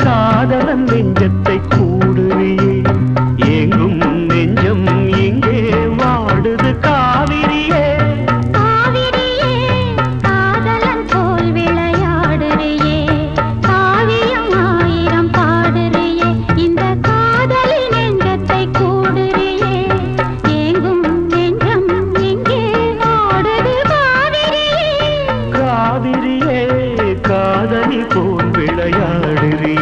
காதலன் நெஞ்சத்தை கூடுறியே எங்கும் நெஞ்சம் இங்கே வாடுது காவிரியே காவிரியே காதலன் போல் விளையாடுறியே காவியம் ஆயிரம் பாடுறியே இந்த காதலின் நெஞ்சத்தை கூடுறியே ஏங்கும் நெஞ்சம் இங்கே ஓடுது காவிரியே காவிரியே காதலி போல் விளையாடுறியே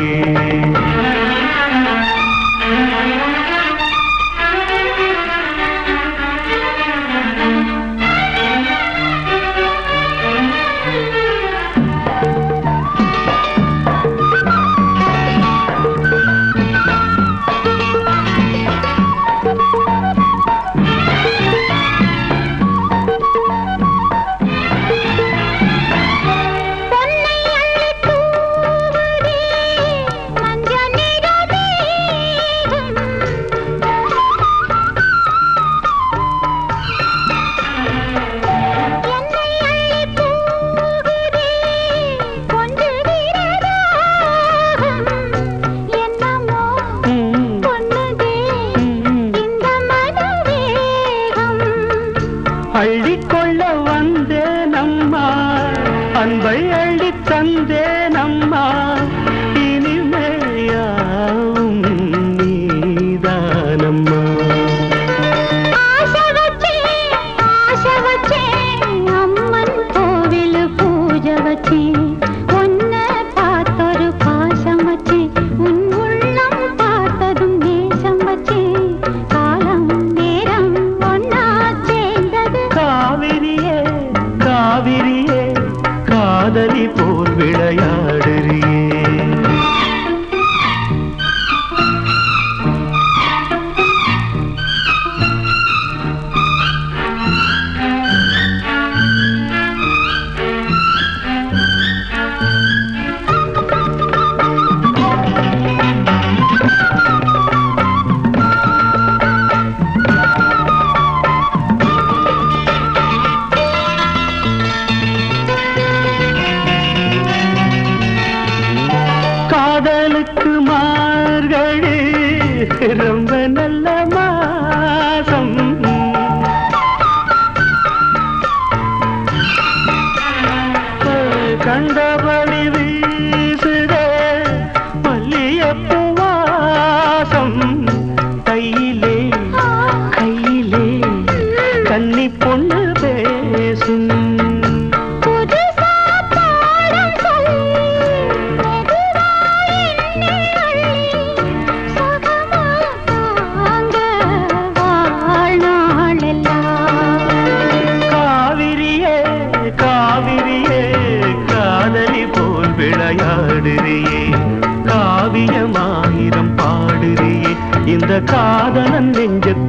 பொன்னை அள்ளித் தூவுதே மஞ்ச நிற மேகம். என்னை அள்ளித் தூவுதே கொஞ்சுகிற தாகம். என்னமோ ம், பொன்னுதே ம். இந்த மனவேகம் அள்ளிக்கொள்ள வந்தேனம்மா அன்பை அள்ளி தந்தேனம்மா இனிமையாவும் நீதானம்மா ஆசை வச்சே ஆசை வச்சே அம்மன் கோவில் பூஜை வச்சே உன்னை பார்த்தொரு பாசம் வச்சே உன் உள்ளம் பார்த்ததும் நேசம் வச்சே காலம் நேரம் ஒன்னா சேர்ந்தது காவிரியே காவிரியே காதலி போல் விளையாடுறியே காதலுக்கு மார்கழி ரொம்ப நல்ல மாசம் கண்டபடி வீசுதே மல்லியப்பூ வாசம் கையிலே கையிலே கன்னி பொண்ணு பேசும் புதுசா பாடம் சொல்லி மெதுவாய் என்னை அள்ளி சுகமா தாங்க வாழ்நாளெல்லாம் காவிரியே காவிரியே காதலி போல் விளையாடுறியே காவியமாயிரம் பாடுறியே இந்த காதலன் நெஞ்சத்தை